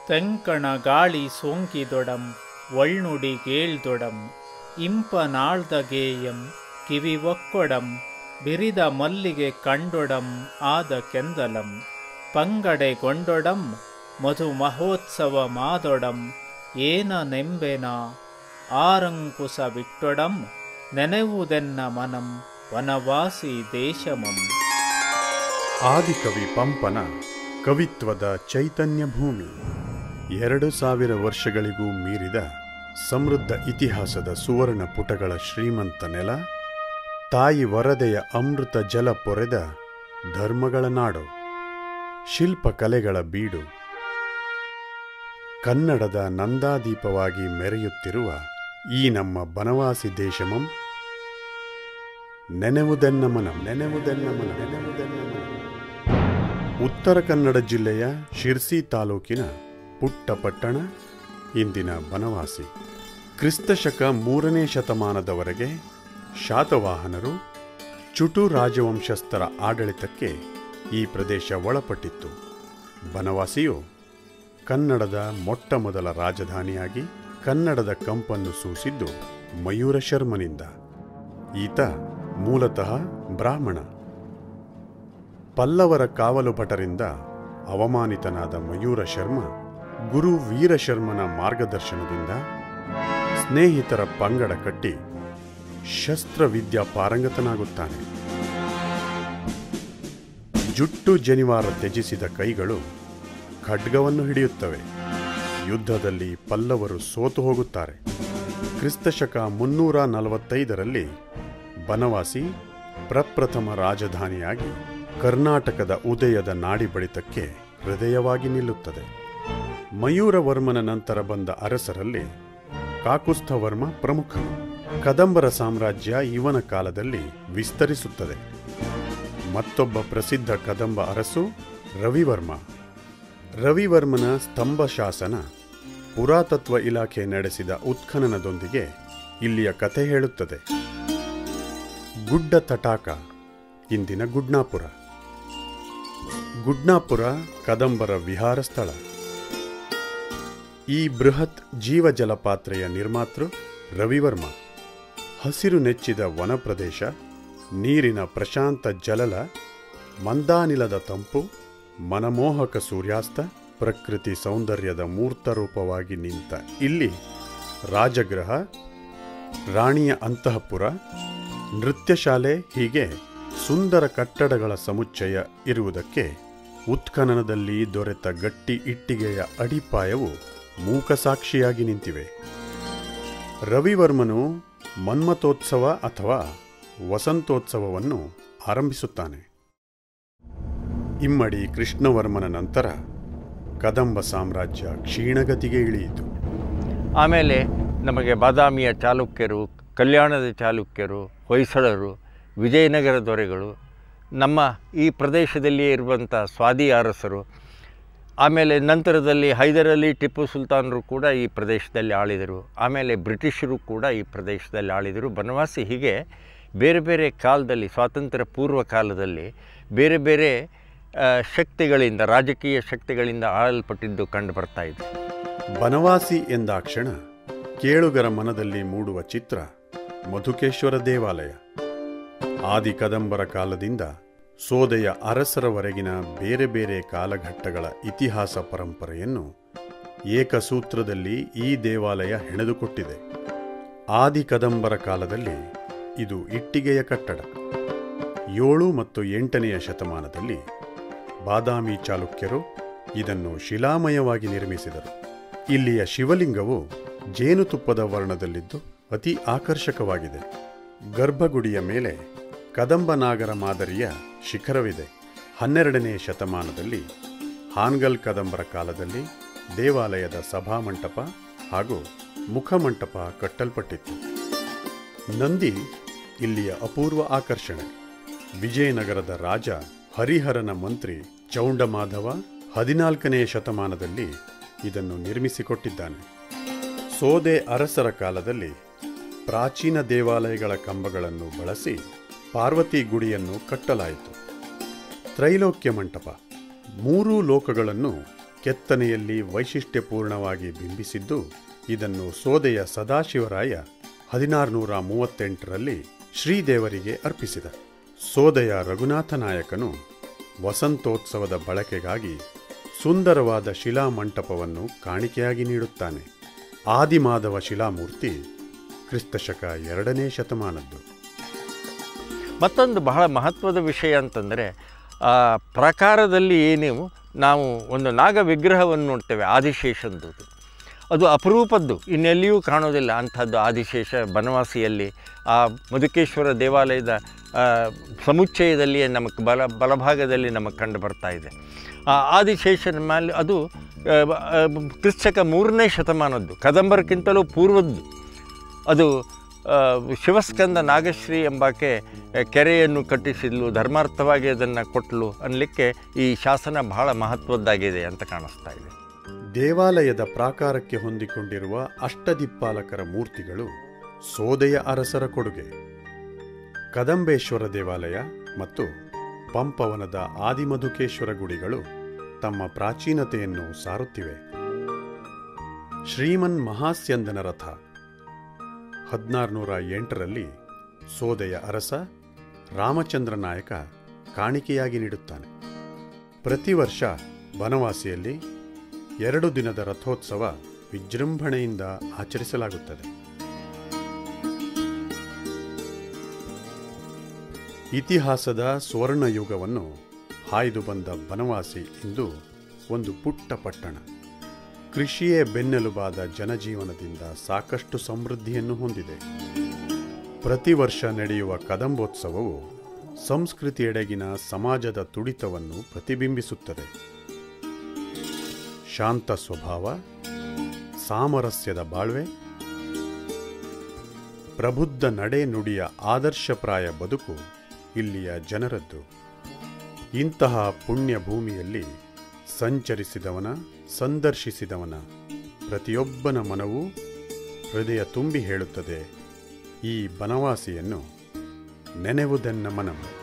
ತೆಂಕಣ ಗಾಳಿ ಸೋಂಕಿದೊಡಂ ಒಳ್ನುಡಿ ಗೇಳ್ದೊಡಂ ಇಂಪನಾಳ್ದ ಗೇಯಂ ಕಿವಿ ಒಕ್ಕೊಡಂ ಬಿರಿದ ಮಲ್ಲಿಗೆ ಕಂಡೊಡಂ ಆದ ಕೆಂದಲಂ ಪಂಗಡೆಗೊಂಡೊಡಂ ಮಧು ಮಹೋತ್ಸವ ಮಾದೊಡಂ ಏನ ನೆಂಬೆನ ಆರಂಕುಸ ಬಿಟ್ಟೊಡಂ ನೆನೆವುದೆನ್ನ ಮನಂ ವನವಾಸಿ ದೇಶಮಂ ಆದಿಕವಿ ಪಂಪನ ಕವಿತ್ವದ ಚೈತನ್ಯ ಭೂಮಿ ಎರಡು ಸಾವಿರ ವರ್ಷಗಳಿಗೂ ಮೀರಿದ ಸಮೃದ್ಧ ಇತಿಹಾಸದ ಸುವರ್ಣ ಪುಟಗಳ ಶ್ರೀಮಂತ ನೆಲ ತಾಯಿ ವರದೆಯ ಅಮೃತ ಜಲ ಪೊರೆದ ಧರ್ಮಗಳ ನಾಡು ಶಿಲ್ಪಕಲೆಗಳ ಬೀಡು ಕನ್ನಡದ ನಂದಾದೀಪವಾಗಿ ಮೆರೆಯುತ್ತಿರುವ ಈ ನಮ್ಮ ಬನವಾಸಿ ದೇಶಮಂ ನೆನೆವುದೆನ್ನ ಮನ ನೆನೆವುದೆನ್ನ ಮನ ನೆನೆವುದೆನ್ನ ಮನ ಉತ್ತರ ಕನ್ನಡ ಜಿಲ್ಲೆಯ ಶಿರ್ಸಿ ತಾಲೂಕಿನ ಪುಟ್ಟ ಪಟ್ಟಣ ಇಂದಿನ ಬನವಾಸಿ ಕ್ರಿಸ್ತಶಕ ಮೂರನೇ ಶತಮಾನದವರೆಗೆ ಶಾತವಾಹನರು ಚುಟು ರಾಜವಂಶಸ್ಥರ ಆಡಳಿತಕ್ಕೆ ಈ ಪ್ರದೇಶ ಒಳಪಟ್ಟಿತ್ತು ಬನವಾಸಿಯು ಕನ್ನಡದ ಮೊಟ್ಟ ಮೊದಲ ರಾಜಧಾನಿಯಾಗಿ ಕನ್ನಡದ ಕಂಪನ್ನು ಸೂಸಿದ್ದು ಮಯೂರ ಶರ್ಮನಿಂದ ಈತ ಮೂಲತಃ ಬ್ರಾಹ್ಮಣ ಪಲ್ಲವರ ಕಾವಲು ಭಟರಿಂದ ಅವಮಾನಿತನಾದ ಮಯೂರ ಶರ್ಮ ಗುರು ವೀರಶರ್ಮನ ಮಾರ್ಗದರ್ಶನದಿಂದ ಸ್ನೇಹಿತರ ಪಂಗಡ ಕಟ್ಟಿ ಶಸ್ತ್ರವಿದ್ಯಾ ಪಾರಂಗತನಾಗುತ್ತಾನೆ ಜುಟ್ಟು ಜನಿವಾರ ತ್ಯಜಿಸಿದ ಕೈಗಳು ಖಡ್ಗವನ್ನು ಹಿಡಿಯುತ್ತವೆ ಯುದ್ಧದಲ್ಲಿ ಪಲ್ಲವರು ಸೋತು ಹೋಗುತ್ತಾರೆ ಕ್ರಿಸ್ತಶಕ ಮುನ್ನೂರ ನಲವತ್ತೈದರಲ್ಲಿ ಬನವಾಸಿ ಪ್ರಪ್ರಥಮ ರಾಜಧಾನಿಯಾಗಿ ಕರ್ನಾಟಕದ ಉದಯದ ನಾಡಿ ಬಡಿತಕ್ಕೆ ಹೃದಯವಾಗಿ ನಿಲ್ಲುತ್ತದೆ ಮಯೂರವರ್ಮನ ನಂತರ ಬಂದ ಅರಸರಲ್ಲಿ ಕಾಕುಸ್ಥವರ್ಮ ಪ್ರಮುಖನು ಕದಂಬರ ಸಾಮ್ರಾಜ್ಯ ಇವನ ಕಾಲದಲ್ಲಿ ವಿಸ್ತರಿಸುತ್ತದೆ ಮತ್ತೊಬ್ಬ ಪ್ರಸಿದ್ಧ ಕದಂಬ ಅರಸು ರವಿವರ್ಮ ರವಿವರ್ಮನ ಸ್ತಂಭ ಶಾಸನ ಪುರಾತತ್ವ ಇಲಾಖೆ ನಡೆಸಿದ ಉತ್ಖನನದೊಂದಿಗೆ ಇಲ್ಲಿಯ ಕಥೆ ಹೇಳುತ್ತದೆ ಗುಡ್ಡ ತಟಾಕ ಇಂದಿನ ಗುಡ್ನಾಪುರ ಗುಡ್ನಾಪುರ ಕದಂಬರ ವಿಹಾರ ಸ್ಥಳ ಈ ಬೃಹತ್ ಜೀವ ಜಲಪಾತ್ರೆಯ ನಿರ್ಮಾತೃ ರವಿವರ್ಮ ಹಸಿರು ನೆಚ್ಚಿದ ವನ ಪ್ರದೇಶ ನೀರಿನ ಪ್ರಶಾಂತ ಜಲಲ ಮಂದಾನಿಲದ ತಂಪು ಮನಮೋಹಕ ಸೂರ್ಯಾಸ್ತ ಪ್ರಕೃತಿ ಸೌಂದರ್ಯದ ಮೂರ್ತರೂಪವಾಗಿ ನಿಂತ ಇಲ್ಲಿ ರಾಜಗೃಹ ರಾಣಿಯ ಅಂತಃಪುರ ನೃತ್ಯಶಾಲೆ ಹೀಗೆ ಸುಂದರ ಕಟ್ಟಡಗಳ ಸಮುಚ್ಚಯ ಇರುವುದಕ್ಕೆ ಉತ್ಖನನದಲ್ಲಿ ದೊರೆತ ಗಟ್ಟಿ ಇಟ್ಟಿಗೆಯ ಅಡಿಪಾಯವು ಮೂಕಸಾಕ್ಷಿಯಾಗಿ ನಿಂತಿವೆ ರವಿವರ್ಮನು ಮನ್ಮಥೋತ್ಸವ ಅಥವಾ ವಸಂತೋತ್ಸವವನ್ನು ಆರಂಭಿಸುತ್ತಾನೆ ಇಮ್ಮಡಿ ಕೃಷ್ಣವರ್ಮನ ನಂತರ ಕದಂಬ ಸಾಮ್ರಾಜ್ಯ ಕ್ಷೀಣಗತಿಗೆ ಇಳಿಯಿತು ಆಮೇಲೆ ನಮಗೆ ಬಾದಾಮಿಯ ಚಾಲುಕ್ಯರು ಕಲ್ಯಾಣದ ಚಾಲುಕ್ಯರು ಹೊಯ್ಸಳರು ವಿಜಯನಗರ ದೊರೆಗಳು ನಮ್ಮ ಈ ಪ್ರದೇಶದಲ್ಲಿಯೇ ಇರುವಂಥ ಸ್ವಾದಿ ಅರಸರು ಆಮೇಲೆ ನಂತರದಲ್ಲಿ ಹೈದರಲಿ ಟಿಪ್ಪು ಸುಲ್ತಾನರು ಕೂಡ ಈ ಪ್ರದೇಶದಲ್ಲಿ ಆಳಿದರು ಆಮೇಲೆ ಬ್ರಿಟಿಷರು ಕೂಡ ಈ ಪ್ರದೇಶದಲ್ಲಿ ಆಳಿದರು ಬನವಾಸಿ ಹೀಗೆ ಬೇರೆ ಬೇರೆ ಕಾಲದಲ್ಲಿ ಸ್ವಾತಂತ್ರ್ಯ ಪೂರ್ವ ಕಾಲದಲ್ಲಿ ಬೇರೆ ಬೇರೆ ಆ, ಶಕ್ತಿಗಳಿಂದ ರಾಜಕೀಯ ಶಕ್ತಿಗಳಿಂದ ಆಳಲ್ಪಟ್ಟಿದ್ದು ಕಂಡು ಬರ್ತಾ ಇದೆ ಬನವಾಸಿ ಎಂದಾಕ್ಷಣ ಕೇಳುಗರ ಮನದಲ್ಲಿ ಮೂಡುವ ಚಿತ್ರ ಮಧುಕೇಶ್ವರ ದೇವಾಲಯ ಆದಿ ಕದಂಬರ ಕಾಲದಿಂದ ಸೋದೆಯ ಅರಸರವರೆಗಿನ ಬೇರೆ ಬೇರೆ ಕಾಲಘಟ್ಟಗಳ ಇತಿಹಾಸ ಪರಂಪರೆಯನ್ನು ಏಕಸೂತ್ರದಲ್ಲಿ ಈ ದೇವಾಲಯ ಹೆಣೆದುಕೊಟ್ಟಿದೆ ಆದಿ ಕದಂಬರ ಕಾಲದಲ್ಲಿ ಇದು ಇಟ್ಟಿಗೆಯ ಕಟ್ಟಡ ಏಳು ಮತ್ತು ಎಂಟನೆಯ ಶತಮಾನದಲ್ಲಿ ಬಾದಾಮಿ ಚಾಲುಕ್ಯರು ಇದನ್ನು ಶಿಲಾಮಯವಾಗಿ ನಿರ್ಮಿಸಿದರು ಇಲ್ಲಿಯ ಶಿವಲಿಂಗವು ಜೇನುತುಪ್ಪದ ವರ್ಣದಲ್ಲಿದ್ದು ಅತಿ ಆಕರ್ಷಕವಾಗಿದೆ ಗರ್ಭಗುಡಿಯ ಮೇಲೆ ಕದಂಬನಾಗರ ಮಾದರಿಯ ಶಿಖರವಿದೆ ಹನ್ನೆರಡನೇ ಶತಮಾನದಲ್ಲಿ ಹಾನ್ಗಲ್ ಕದಂಬರ ಕಾಲದಲ್ಲಿ ದೇವಾಲಯದ ಸಭಾಮಂಟಪ ಹಾಗೂ ಮುಖಮಂಟಪ ಕಟ್ಟಲ್ಪಟ್ಟಿತ್ತು ನಂದಿ ಇಲ್ಲಿಯ ಅಪೂರ್ವ ಆಕರ್ಷಣೆ ವಿಜಯನಗರದ ರಾಜ ಹರಿಹರನ ಮಂತ್ರಿ ಚೌಂಡಮಾಧವ ಹದಿನಾಲ್ಕನೇ ಶತಮಾನದಲ್ಲಿ ಇದನ್ನು ನಿರ್ಮಿಸಿಕೊಟ್ಟಿದ್ದಾನೆ ಸೋದೆ ಅರಸರ ಕಾಲದಲ್ಲಿ ಪ್ರಾಚೀನ ದೇವಾಲಯಗಳ ಕಂಬಗಳನ್ನು ಬಳಸಿ ಪಾರ್ವತಿ ಗುಡಿಯನ್ನು ಕಟ್ಟಲಾಯಿತು ತ್ರೈಲೋಕ್ಯ ಮಂಟಪ ಮೂರೂ ಲೋಕಗಳನ್ನು ಕೆತ್ತನೆಯಲ್ಲಿ ವೈಶಿಷ್ಟ್ಯಪೂರ್ಣವಾಗಿ ಬಿಂಬಿಸಿದ್ದು ಇದನ್ನು ಸೋದೆಯ ಸದಾಶಿವರಾಯ ಹದಿನಾರುನೂರ ಮೂವತ್ತೆಂಟರಲ್ಲಿ ಶ್ರೀದೇವರಿಗೆ ಅರ್ಪಿಸಿದ ಸೋದೆಯ ರಘುನಾಥ ನಾಯಕನು ವಸಂತೋತ್ಸವದ ಬಳಕೆಗಾಗಿ ಸುಂದರವಾದ ಶಿಲಾಮಂಟಪವನ್ನು ಕಾಣಿಕೆಯಾಗಿ ನೀಡುತ್ತಾನೆ ಆದಿಮಾಧವ ಶಿಲಾಮೂರ್ತಿ ಕ್ರಿಸ್ತಶಕ ಎರಡನೇ ಶತಮಾನದ್ದು ಮತ್ತೊಂದು ಬಹಳ ಮಹತ್ವದ ವಿಷಯ ಅಂತಂದರೆ ಆ ಪ್ರಕಾರದಲ್ಲಿ ಏನು ನಾವು ಒಂದು ನಾಗ ವಿಗ್ರಹವನ್ನು ನೋಡ್ತೇವೆ ಆದಿಶೇಷಂದು ಅದು ಅಪರೂಪದ್ದು ಇನ್ನೆಲ್ಲಿಯೂ ಕಾಣೋದಿಲ್ಲ ಅಂಥದ್ದು ಆದಿಶೇಷ ಬನವಾಸಿಯಲ್ಲಿ ಆ ಮಧುಕೇಶ್ವರ ದೇವಾಲಯದ ಆ, ಸಮುಚ್ಚಯದಲ್ಲಿಯೇ ನಮಗೆ ಬಲ ಬಲಭಾಗದಲ್ಲಿ ನಮಗೆ ಕಂಡು ಬರ್ತಾ ಇದೆ ಆ ಆದಿಶೇಷನ ಮೇಲೆ ಅದು ಆ, ಆ, ಕ್ರಿಸ್ತಕ ಮೂರನೇ ಶತಮಾನದ್ದು ಕದಂಬರಕ್ಕಿಂತಲೂ ಪೂರ್ವದ್ದು ಅದು ಆ, ಶಿವಸ್ಕಂದ ನಾಗಶ್ರೀ ಎಂಬಾಕೆ ಆ, ಕೆರೆಯನ್ನು ಕಟ್ಟಿಸಿದ್ಲು ಧರ್ಮಾರ್ಥವಾಗಿ ಅದನ್ನು ಕೊಟ್ಟಲು ಅನ್ನಲಿಕ್ಕೆ ಈ ಶಾಸನ ಬಹಳ ಮಹತ್ವದ್ದಾಗಿದೆ ಅಂತ ಕಾಣಿಸ್ತಾ ಇದೆ ದೇವಾಲಯದ ಪ್ರಾಕಾರಕ್ಕೆ ಹೊಂದಿಕೊಂಡಿರುವ ಅಷ್ಟದಿಪ್ಪಾಲಕರ ಮೂರ್ತಿಗಳು ಸೋದೆಯ ಅರಸರ ಕೊಡುಗೆ ಕದಂಬೇಶ್ವರ ದೇವಾಲಯ ಮತ್ತು ಪಂಪವನದ ಆದಿಮಧುಕೇಶ್ವರ ಗುಡಿಗಳು ತಮ್ಮ ಪ್ರಾಚೀನತೆಯನ್ನು ಸಾರುತ್ತಿವೆ ಶ್ರೀಮನ್ ಮಹಾಸ್ಯಂದನ ರಥ ಹದಿನಾರುನೂರ ಎಂಟರಲ್ಲಿ ಸೋದೆಯ ಅರಸ ರಾಮಚಂದ್ರ ನಾಯಕ ಕಾಣಿಕೆಯಾಗಿ ನೀಡುತ್ತಾನೆ ಪ್ರತಿ ವರ್ಷ ಬನವಾಸಿಯಲ್ಲಿ ಎರಡು ದಿನದ ರಥೋತ್ಸವ ವಿಜೃಂಭಣೆಯಿಂದ ಆಚರಿಸಲಾಗುತ್ತದೆ ಇತಿಹಾಸದ ಸುವರ್ಣಯುಗವನ್ನು ಹಾಯ್ದು ಬಂದ ಬನವಾಸಿ ಇಂದು ಒಂದು ಪುಟ್ಟ ಪಟ್ಟಣ ಕೃಷಿಯೇ ಬೆನ್ನೆಲುಬಾದ ಜನಜೀವನದಿಂದ ಸಾಕಷ್ಟು ಸಮೃದ್ಧಿಯನ್ನು ಹೊಂದಿದೆ ಪ್ರತಿ ವರ್ಷ ನಡೆಯುವ ಕದಂಬೋತ್ಸವವು ಸಂಸ್ಕೃತಿಯೆಡೆಗಿನ ಸಮಾಜದ ತುಡಿತವನ್ನು ಪ್ರತಿಬಿಂಬಿಸುತ್ತದೆ ಶಾಂತ ಸ್ವಭಾವ ಸಾಮರಸ್ಯದ ಬಾಳ್ವೆ ಪ್ರಬುದ್ಧ ನಡೆ ನುಡಿಯ ಆದರ್ಶಪ್ರಾಯ ಬದುಕು ಇಲ್ಲಿಯ ಜನರದ್ದು ಇಂತಹ ಪುಣ್ಯ ಭೂಮಿಯಲ್ಲಿ ಸಂಚರಿಸಿದವನ ಸಂದರ್ಶಿಸಿದವನ ಪ್ರತಿಯೊಬ್ಬನ ಮನವೂ ಹೃದಯ ತುಂಬಿ ಹೇಳುತ್ತದೆ ಈ ಬನವಾಸಿಯನ್ನು ನೆನೆವುದೆನ್ನ ಮನವು